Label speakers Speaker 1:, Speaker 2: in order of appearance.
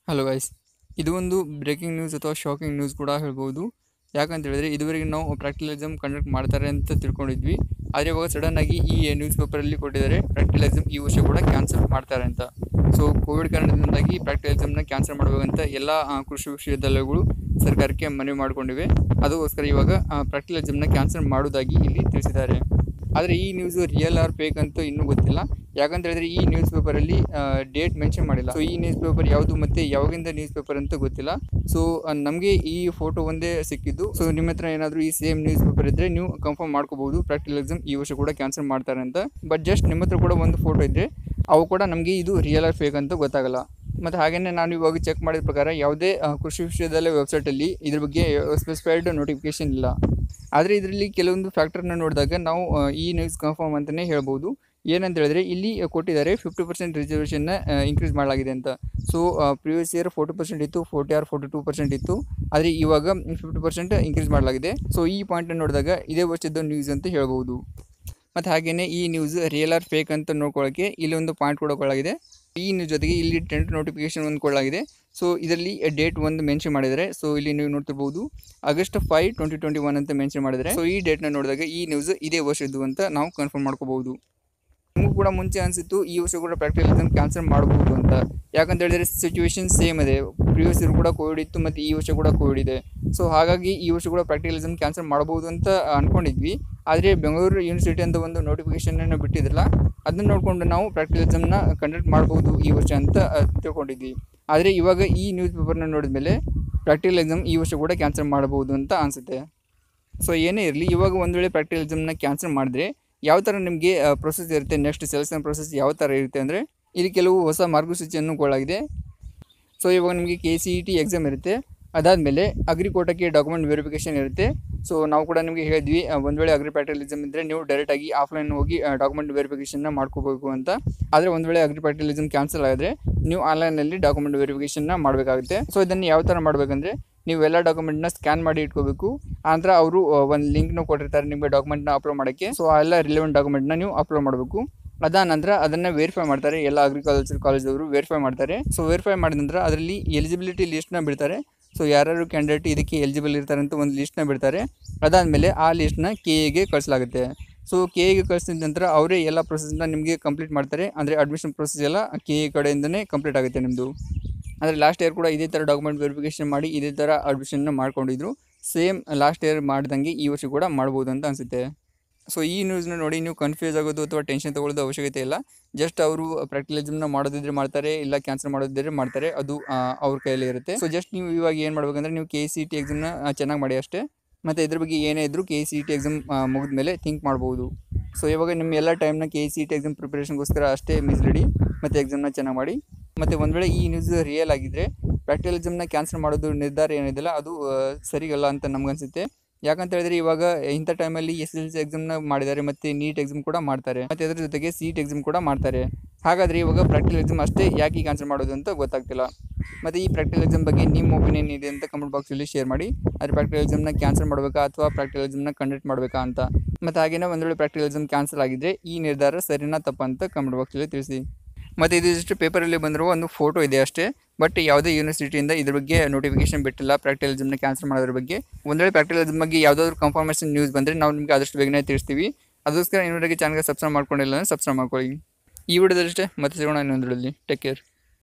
Speaker 1: hello guys ಇದು ಒಂದು breaking news ಅಥವಾ ಶಾಕಿಂಗ್ ನ್ಯೂಸ್ ಕೂಡ ಹೇಳ್ಬೋದು ಯಾಕಂತ ಹೇಳಿದ್ರೆ ಇದುವರೆಗೆ ನಾವು ಪ್ರಾಕ್ಟಿಕಲ್ ಎಕ್ಸಾಮ್ ಕಂಡಕ್ಟ್ ಮಾಡ್ತಾರೆ ಅಂತ ತಿಳ್ಕೊಂಡಿದ್ವಿ ಆದರೆ ಇವಾಗ ಸಡನ್ ಆಗಿ ಈ ನ್ಯೂಸ್ ಪೇಪರಲ್ಲಿ ಕೊಟ್ಟಿದ್ದಾರೆ ಪ್ರಾಕ್ಟಿಕಲ್ ಎಕ್ಸಾಮ್ ಈ ವರ್ಷ ಕೂಡ ಕ್ಯಾನ್ಸಲ್ ಮಾಡ್ತಾರೆ ಅಂತ ಸೊ ಕೋವಿಡ್ ಕಾರಣದಿಂದಾಗಿ ಪ್ರಾಕ್ಟಿಕಲ್ ಎಕ್ಸಾಮ್ನ ಕ್ಯಾನ್ಸಲ್ ಮಾಡಬೇಕಂತ ಎಲ್ಲ ಆ, ಕೃಷಿ ವಿಶ್ವವಿದ್ಯಾಲಯಗಳು ಸರ್ಕಾರಕ್ಕೆ ಮನವಿ ಮಾಡಿಕೊಂಡಿವೆ ಅದಕ್ಕೋಸ್ಕರ ಇವಾಗ ಪ್ರಾಕ್ಟಿಕಲ್ ಎಕ್ಸಾಮ್ನ ಕ್ಯಾನ್ಸಲ್ ಮಾಡೋದಾಗಿ ಇಲ್ಲಿ ತಿಳಿಸಿದ್ದಾರೆ ಆದರೆ ಈ ನ್ಯೂಸ್ ರಿಯಲ್ ಆರ್ ಫೇಕ್ ಅಂತ ಇನ್ನೂ ಗೊತ್ತಿಲ್ಲ ಯಾಕಂತ ಹೇಳಿದ್ರೆ ಈ ನ್ಯೂಸ್ ಪೇಪರಲ್ಲಿ ಡೇಟ್ ಮೆನ್ಷನ್ ಮಾಡಿಲ್ಲ ಸೊ ಈ ನ್ಯೂಸ್ ಪೇಪರ್ ಯಾವುದು ಮತ್ತೆ ಯಾವಾಗಿಂದ ನ್ಯೂಸ್ ಪೇಪರ್ ಅಂತ ಗೊತ್ತಿಲ್ಲ ಸೊ ನಮಗೆ ಈ ಫೋಟೋ ಒಂದೇ ಸಿಕ್ಕಿದ್ದು ಸೊ ನಿಮ್ಮ ಹತ್ರ ಏನಾದರೂ ಈ ಸೇಮ್ ನ್ಯೂಸ್ ಪೇಪರ್ ಇದ್ದರೆ ನೀವು ಕನ್ಫರ್ಮ್ ಮಾಡ್ಕೋಬಹುದು ಪ್ರಾಕ್ಟಿಕಲ್ ಎಕ್ಸಾಮ್ ಈ ವರ್ಷ ಕೂಡ ಕ್ಯಾನ್ಸಲ್ ಮಾಡ್ತಾರೆ ಅಂತ ಬಟ್ ಜಸ್ಟ್ ನಿಮ್ಮ ಹತ್ರ ಕೂಡ ಒಂದು ಫೋಟೋ ಇದ್ದರೆ ಅವು ಕೂಡ ನಮಗೆ ಇದು ರಿಯಲ್ ಆರ್ ಫೇಕ್ ಅಂತ ಗೊತ್ತಾಗಲ್ಲ ಮತ್ತು ಹಾಗೆಯೇ ನಾನು ಇವಾಗ ಚೆಕ್ ಮಾಡಿದ ಪ್ರಕಾರ ಯಾವುದೇ ಆ, ಕೃಷಿ ವಿಶ್ವವಿದ್ಯಾಲಯ ವೆಬ್ಸೈಟಲ್ಲಿ ಇದ್ರ ಬಗ್ಗೆ ಸ್ಪೆಸಿಫೈಡ್ ನೋಟಿಫಿಕೇಶನ್ ಇಲ್ಲ ಆದರೆ ಇದರಲ್ಲಿ ಕೆಲವೊಂದು ಫ್ಯಾಕ್ಟರ್ನ ನೋಡಿದಾಗ ನಾವು ಆ, ಈ ನ್ಯೂಸ್ ಕನ್ಫರ್ಮ್ ಅಂತಲೇ ಹೇಳ್ಬೋದು ಏನಂತ ಹೇಳಿದ್ರೆ ಇಲ್ಲಿ ಕೊಟ್ಟಿದ್ದಾರೆ ಫಿಫ್ಟಿ ಪರ್ಸೆಂಟ್ ರಿಸರ್ವೇಷನ್ನ ಇನ್ಕ್ರೀಸ್ ಮಾಡಲಾಗಿದೆ ಅಂತ so previous year forty percent ಇತ್ತು forty or forty two percent ಇತ್ತು ಆದರೆ ಇವಾಗ ಫಿಫ್ಟಿ ಪರ್ಸೆಂಟ್ ಇನ್ಕ್ರೀಸ್ ಮಾಡಲಾಗಿದೆ ಸೊ ಈ ಪಾಯಿಂಟನ್ನು ನೋಡಿದಾಗ ಇದೇ ವರ್ಷದ ನ್ಯೂಸ್ ಅಂತ ಹೇಳ್ಬೋದು ಮತ್ತು ಹಾಗೆಯೇ ಈ ನ್ಯೂಸ್ ರಿಯಲ್ ಆರ್ ಫೇಕ್ ಅಂತ ನೋಡ್ಕೊಳ್ಳೋಕ್ಕೆ ಇಲ್ಲಿ ಒಂದು ಪಾಯಿಂಟ್ ಕೂಡ ಕೊಡಲಾಗಿದೆ ಈ ನ್ಯೂಸ್ ಜೊತೆಗೆ ಇಲ್ಲಿ ಟೆಂಟ್ ನೋಟಿಫಿಕೇಶನ್ ಒಂದು ಕೊಡಲಾಗಿದೆ ಸೊ ಇದರಲ್ಲಿ ಡೇಟ್ ಒಂದು ಮೆನ್ಷನ್ ಮಾಡಿದ್ದಾರೆ ಸೊ ಇಲ್ಲಿ ನೀವು ನೋಡ್ತಿರ್ಬೋದು August five twenty twenty one ಅಂತ ಮೆನ್ಷನ್ ಮಾಡಿದ್ದಾರೆ ಸೊ ಈ ಡೇಟ್ನ ನೋಡಿದಾಗ ಈ ನ್ಯೂಸ್ ಇದೇ ವರ್ಷದ್ದು ಅಂತ ನಾವು ಕನ್ಫರ್ಮ್ ಮಾಡ್ಕೋಬಹುದು ನಮಗೂ ಕೂಡ ಮುಂಚೆ ಅನಿಸಿತ್ತು ಈ ವರ್ಷ ಕೂಡ ಪ್ರಾಕ್ಟಿಕಲ್ ಎಕ್ಸಾಮ್ ಕ್ಯಾನ್ಸಲ್ ಮಾಡಬಹುದು ಅಂತ ಯಾಕಂತ ಹೇಳಿದ್ರೆ ಸಿಚುವೇಶನ್ ಸೇಮ್ ಇದೆ ಪ್ರಿವಿಯಸ್ ಇಯರ್ ಕೂಡ ಕೋವಿಡ್ ಇತ್ತು ಮತ್ತು ಈ ವರ್ಷ ಕೂಡ ಕೋವಿಡ್ ಇದೆ ಸೊ ಹಾಗಾಗಿ ಈ ವರ್ಷ ಕೂಡ ಪ್ರಾಕ್ಟಿಕಲ್ ಎಕ್ಸಾಮ್ ಕ್ಯಾನ್ಸಲ್ ಮಾಡಬಹುದು ಅಂತ ಅನ್ಕೊಂಡಿದ್ವಿ ಆದರೆ ಬೆಂಗಳೂರು ಯೂನಿವರ್ಸಿಟಿ ಅಂತ ಒಂದು ನೋಟಿಫಿಕೇಶನ್ ಬಿಟ್ಟಿದ್ರಲ್ಲ ಅದನ್ನ ನೋಡಿಕೊಂಡು ನಾವು ಪ್ರಾಕ್ಟಿಕಲ್ ಎಕ್ಸಾಮ್ನ ಕಂಡಕ್ಟ್ ಮಾಡ್ಬೋದು ಈ ವರ್ಷ ಅಂತ ಆ, ತಿಳ್ಕೊಂಡಿದ್ವಿ ಆದರೆ ಇವಾಗ ಈ ನ್ಯೂಸ್ ಪೇಪರ್ನ ನೋಡಿದ ಮೇಲೆ ಪ್ರಾಕ್ಟಿಕಲ್ ಎಕ್ಸಾಮ್ ಈ ವರ್ಷ ಕೂಡ ಕ್ಯಾನ್ಸಲ್ ಮಾಡಬಹುದು ಅಂತ ಅನಿಸುತ್ತೆ ಸೊ ಏನೇ ಇರಲಿ ಇವಾಗ ಒಂದು ವೇಳೆ ಪ್ರಾಕ್ಟಿಕಲ್ ಎಕ್ಸಾಮ್ನ ಕ್ಯಾನ್ಸಲ್ ಮಾಡಿದ್ರೆ ಯಾವ ಥರ ನಿಮಗೆ ಪ್ರೊಸೆಸ್ ಇರುತ್ತೆ ನೆಕ್ಸ್ಟ್ ಸೆಲೆಕ್ಷನ್ ಪ್ರೊಸೆಸ್ ಯಾವ ಥರ ಇರುತ್ತೆ ಅಂದರೆ ಇಲ್ಲಿ ಕೆಲವು ಹೊಸ ಮಾರ್ಗಸೂಚಿಯನ್ನು ಕೊಡಲಾಗಿದೆ ಸೊ ಇವಾಗ ನಿಮಗೆ K C E T exam ಇರುತ್ತೆ ಅದಾದಮೇಲೆ ಅಗ್ರಿಕೋಟಕ್ಕೆ ಡಾಕ್ಯುಮೆಂಟ್ ವೆರಿಫಿಕೇಷನ್ ಇರುತ್ತೆ ಸೊ ನಾವು ಕೂಡ ನಿಮಗೆ ಹೇಳಿದ್ವಿ ಆ, ಒಂದು ವೇಳೆ ಅಗ್ರಿ ಪ್ಯಾಟಲ್ ಎಕ್ಸಾಮ್ ಇದ್ದರೆ ನೀವು ಡೈರೆಕ್ಟಾಗಿ ಆಫ್ಲೈನ್ ಹೋಗಿ ಡಾಕ್ಯುಮೆಂಟ್ ವೆರಿಫಿಕೇಷನ್ನ ಮಾಡ್ಕೋಬೇಕು ಅಂತ ಆದರೆ ಒಂದು ವೇಳೆ ಅಗ್ರಿ ಪ್ಯಾಟಲ್ ಎಕ್ಸಾಮ್ ಕ್ಯಾನ್ಸಲ್ ಆದರೆ ನೀವು ಆನ್ಲೈನಲ್ಲಿ ಡಾಕ್ಯುಮೆಂಟ್ ವೆರಿಫಿಕೇಷನ್ನ ಮಾಡಬೇಕಾಗುತ್ತೆ ಸೊ ಇದನ್ನು ಯಾವ ಥರ ಮಾಡಬೇಕಂದ್ರೆ ನೀವು ಎಲ್ಲ ಡಾಕ್ಯುಮೆಂಟ್ನ ಸ್ಕ್ಯಾನ್ ಮಾಡಿ ಇಟ್ಕೋಬೇಕು ಆನಂತರ ಅವರು ಒಂದು ಲಿಂಕ್ನ ಕೊಟ್ಟಿರ್ತಾರೆ ನಿಮಗೆ ಡಾಕ್ಯುಮೆಂಟ್ನ ಅಪ್ಲೋಡ್ ಮಾಡೋಕ್ಕೆ ಸೊ ಆ ಎಲ್ಲ ರಿಲೆವೆಂಟ್ ಡಾಕ್ಯುಮೆಂಟ್ನ ನೀವು ಅಪ್ಲೋಡ್ ಮಾಡಬೇಕು ಅದಾದ ನಂತರ ಅದನ್ನು ವೆರಿಫೈ ಮಾಡ್ತಾರೆ ಎಲ್ಲ ಅಗ್ರಿಕಲ್ಚರ್ ಕಾಲೇಜವರು ವೆರಿಫೈ ಮಾಡ್ತಾರೆ ಸೊ ವೆರಿಫೈ ಮಾಡಿದ ನಂತರ ಅದರಲ್ಲಿ ಎಲಿಜಿಬಿಲಿಟಿ ಲಿಸ್ಟ್ನ ಬಿಡ್ತಾರೆ ಸೊ ಯಾರ್ಯಾರು ಕ್ಯಾಂಡಿಡೇಟ್ ಇದಕ್ಕೆ ಎಲಿಜಿಬಲ್ ಇರ್ತಾರೆ ಅಂತ ಒಂದು ಲಿಸ್ಟ್ನ ಬಿಡ್ತಾರೆ ಅದಾದಮೇಲೆ ಆ ಲಿಸ್ಟ್ನ ಕೆ ಎಗೆ ಕಳಿಸಲಾಗುತ್ತೆ ಸೊ ಕೆ ಎಗೆ ಕಳಿಸಿದ ನಂತರ ಅವರೇ ಎಲ್ಲ ಪ್ರೊಸೆಸ್ನ ನಿಮಗೆ ಕಂಪ್ಲೀಟ್ ಮಾಡ್ತಾರೆ ಅಂದರೆ ಅಡ್ಮಿಷನ್ ಪ್ರೊಸೆಸ್ ಎಲ್ಲ ಕೆ ಎ ಕಡೆಯಿಂದನೇ ಕಂಪ್ಲೀಟ್ ಆಗುತ್ತೆ ನಿಮ್ಮದು ಅಂದರೆ ಲಾಸ್ಟ್ ಇಯರ್ ಕೂಡ ಇದೇ ಥರ ಡಾಕ್ಯುಮೆಂಟ್ ವೆರಿಫಿಕೇಷನ್ ಮಾಡಿ ಇದೇ ಥರ ಅಡ್ಮಿಷನ್ನ ಮಾಡ್ಕೊಂಡಿದ್ರು ಸೇಮ್ ಲಾಸ್ಟ್ ಇಯರ್ ಮಾಡ್ದಂಗೆ ಈ ವರ್ಷ ಕೂಡ ಮಾಡ್ಬೋದು ಅಂತ ಅನಿಸುತ್ತೆ ಸೊ ಈ ನ್ಯೂಸ್ನ ನೋಡಿ ನೀವು ಕನ್ಫ್ಯೂಸ್ ಆಗೋದು ಅಥವಾ ಟೆನ್ಷನ್ ತೊಗೊಳ್ಳೋದು ಅವಶ್ಯಕತೆ ಇಲ್ಲ ಜಸ್ಟ್ ಅವರು ಪ್ರಾಕ್ಟಿಕಲ್ ಎಕ್ಸಾಮ್ನ ಮಾಡೋದಿದ್ರೆ ಮಾಡ್ತಾರೆ ಇಲ್ಲ ಕ್ಯಾನ್ಸಲ್ ಮಾಡೋದಿದ್ರೆ ಮಾಡ್ತಾರೆ ಅದು ಆ, ಅವ್ರ ಕೈಯಲ್ಲಿ ಇರುತ್ತೆ ಸೊ ಜಸ್ಟ್ ನೀವು ಇವಾಗ ಏನು ಮಾಡ್ಬೇಕಂದ್ರೆ ನೀವು ಕೆ ಸಿ ಟಿ ಎಕ್ಸಾಮ್ನ ಚೆನ್ನಾಗಿ ಮಾಡಿ ಅಷ್ಟೇ ಮತ್ತು ಇದ್ರ ಬಗ್ಗೆ ಏನೇ ಇದ್ದರೂ ಕೆ ಸಿ ಟಿ ಎಕ್ಸಾಮ್ ಮುಗಿದ ಮೇಲೆ ಥಿಂಕ್ ಮಾಡ್ಬೋದು ಸೊ ಇವಾಗ ನಿಮ್ಮ ಎಲ್ಲ ಟೈಮ್ನ ಕೆ ಸಿ ಟಿ ಎಕ್ಸಾಮ್ ಪ್ರಿಪ್ರೇಷನ್ಗೋಸ್ಕರ ಅಷ್ಟೇ ಮೀಸಲಿಡಿ ಮತ್ತು ಎಕ್ಸಾಮ್ನ ಚೆನ್ನಾಗಿ ಮಾಡಿ ಮತ್ತು ಒಂದು ವೇಳೆ ಈ ನ್ಯೂಸ್ ರಿಯಲ್ ಆಗಿದ್ದರೆ ಪ್ರಾಕ್ಟಿಕಲ್ ಎಕ್ಸಾಮ್ನ ಕ್ಯಾನ್ಸಲ್ ಮಾಡೋದು ನಿರ್ಧಾರ ಏನಿದೆಯಲ್ಲ ಅದು ಆ, ಸರಿಗಲ್ಲ ಅಂತ ನಮಗನ್ಸುತ್ತೆ ಯಾಕಂತ ಹೇಳಿದ್ರೆ ಇವಾಗ ಇಂಥ ಟೈಮಲ್ಲಿ ಎಸ್ ಎಲ್ ಸಿ ಎಕ್ಸಾಮ್ನ ಮಾಡಿದ್ದಾರೆ ಮತ್ತು ನೀಟ್ ಎಕ್ಸಾಮ್ ಕೂಡ ಮಾಡ್ತಾರೆ ಮತ್ತು ಅದ್ರ ಜೊತೆಗೆ ಸೀಟ್ ಎಕ್ಸಾಮ್ ಕೂಡ ಮಾಡ್ತಾರೆ ಹಾಗಾದರೆ ಇವಾಗ ಪ್ರಾಕ್ಟಿಕಲ್ ಎಕ್ಸಾಮ್ ಅಷ್ಟೇ ಯಾಕೆ ಕ್ಯಾನ್ಸಲ್ ಮಾಡೋದು ಅಂತ ಗೊತ್ತಾಗ್ತಿಲ್ಲ ಮತ್ತು ಈ ಪ್ರಾಕ್ಟಿಕಲ್ ಎಕ್ಸಾಮ್ ಬಗ್ಗೆ ನಿಮ್ಮ ಒಪಿನಿಯನ್ ಇದೆ ಅಂತ ಕಮೆಂಟ್ ಬಾಕ್ಸಲ್ಲಿ ಶೇರ್ ಮಾಡಿ ಆದರೆ ಪ್ರಾಕ್ಟಿಕಲ್ ಎಕ್ಸಾಮ್ನ ಕ್ಯಾನ್ಸಲ್ ಮಾಡಬೇಕಾ ಅಥವಾ ಪ್ರಾಕ್ಟಿಕಲ್ ಎಕ್ಸಾಮ್ನ ಕಂಡಕ್ಟ್ ಮಾಡಬೇಕಾ ಅಂತ ಮತ್ತು ಹಾಗೇನೇ ಒಂದು ವೇಳೆ ಪ್ರಾಕ್ಟಿಕಲ್ ಎಕ್ಸಾಮ್ ಕ್ಯಾನ್ಸಲ್ ಆಗಿದ್ದರೆ ಈ ನಿರ್ಧಾರ ಸರಿನಾ ತಪ್ಪಾ ಅಂತ ಕಮೆಂಟ್ ಬಾಕ್ಸಲ್ಲಿ ತಿಳಿಸಿ ಮತ್ತು ಇದು ಜಸ್ಟ್ ಪೇಪರಲ್ಲಿ ಬಂದಿರುವ ಒಂದು ಫೋಟೋ ಇದೆ ಅಷ್ಟೇ ಬಟ್ ಯಾವುದೇ ಯೂನಿವರ್ಸಿಟಿಯಿಂದ ಇದ್ರ ಬಗ್ಗೆ ನೋಟಿಫಿಕೇಶನ್ ಬಿಟ್ಟಿಲ್ಲ ಪ್ರಾಕ್ಟಿಕಲ್ ಎಕ್ಸಾಮ್ನ ಕ್ಯಾನ್ಸಲ್ ಮಾಡೋದ್ರ ಬಗ್ಗೆ ಒಂದು ವೇಳೆ ಪ್ರಾಕ್ಟಿಕಲ್ ಎಕ್ಸಾಮ್ ಬಗ್ಗೆ ಯಾವುದಾದ್ರು ಕನ್ಫರ್ಮೇಷನ್ ನ್ಯೂಸ್ ಬಂದರೆ ನಾವು ನಿಮಗೆ ಆದಷ್ಟು ಬೇಗನೆ ತಿಳಿಸ್ತೀವಿ ಅದಕ್ಕೋಸ್ಕರ ಇನ್ನೊಂದಿಗೆ ಚಾನಲ್ಗೆ ಸಬ್ಸ್ಕ್ರೈಬ್ ಮಾಡ್ಕೊಂಡಿಲ್ಲ ಅಂದರೆ ಸಬ್ಸ್ಕ್ರೈಬ್ ಮಾಡ್ಕೊಳ್ಳಿ ಈ ವಿಡಿಯೋದಲ್ಲಷ್ಟೇ ಮತ್ತೆ ಸಿಗೋಣ ಇನ್ನೊಂದರಲ್ಲಿ ಟೇಕ್ ಕೇರ್